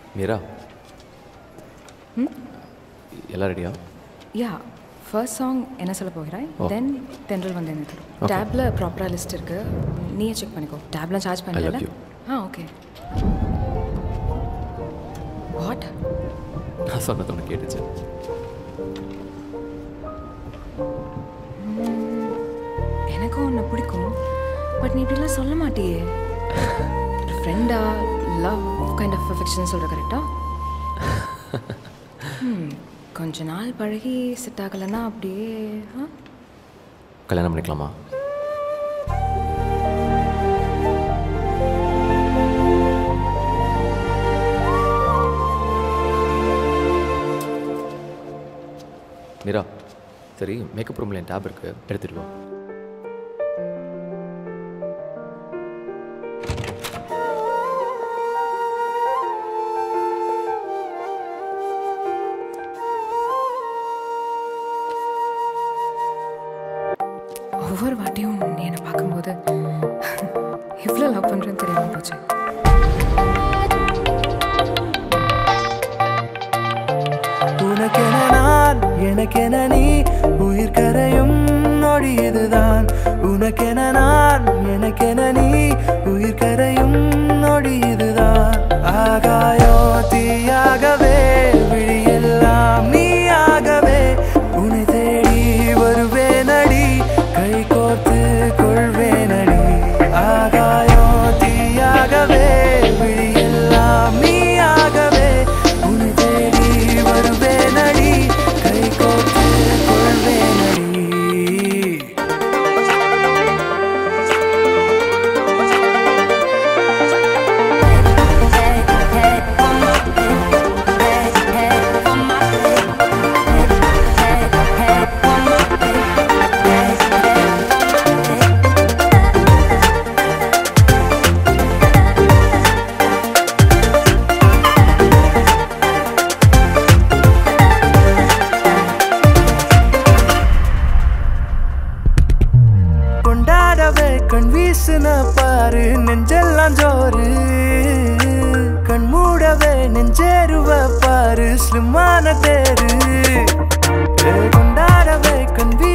மீரா எல்லாம் ரெடியா yeah first song என்ன சொல்ல போகிறாய் தென் தென்றல் வந்து என்ன தரும் டேப்ல ப்ராப்பராக லிஸ்ட் இருக்கு நீயே செக் பண்ணிக்கோ டேப்லாம் சார்ஜ் பண்ணல you. ஆ ஓகே வாட் நான் சொன்னது ஒன்று கேட்டுச்சு எனக்கும் உன்னை பிடிக்கும் பட் நீ இப்படிலாம் சொல்ல மாட்டியே ஃப்ரெண்டா லவ் கைண்ட் ஆஃப் அஃபெக்ஷன் சொல்கிற கரெக்டா கொஞ்ச நாள் பழகி செட் ஆகலைன்னா அப்படியே ஆ கல்யாணம் பண்ணிக்கலாமா மீரா சரி மேக்கப் ரூமில் என் டேப் இருக்கு எடுத்துட்டு வா ஒவ்வொரு வாட்டியும் நீ என்னை பார்க்கும்போது எவ்வளோ லவ் பண்ணுறேன்னு தெரியாமல் போச்சு உனக்கென நான் எனக்கென நீ உயிர் கரையும் நொடி இதுதான் உனக்கென நான் எனக்கென நீ உயிர் கரையும் நொடி இதுதான் ஆகாயோ தீயாகவே விழியெல்லாம் நீயாகவே உன்னை தேடி வருவேனடி கை கோர்த்து கொள்வேனடி ஆகாயோ தீயாகவே விழியெல்லாம் நீயாகவே உன்னை தேடி வருவேனடி கை கோர்த்து கொள்வேனடி கொண்டாடவே கண் வீசுன பாரு நெஞ்செல்லாம் ஜோறு கண் மூடவே நெஞ்சேருவ பாரு ஸ்லிம்மான தேரு ஏ, கொண்டாடவே கண் வீசுன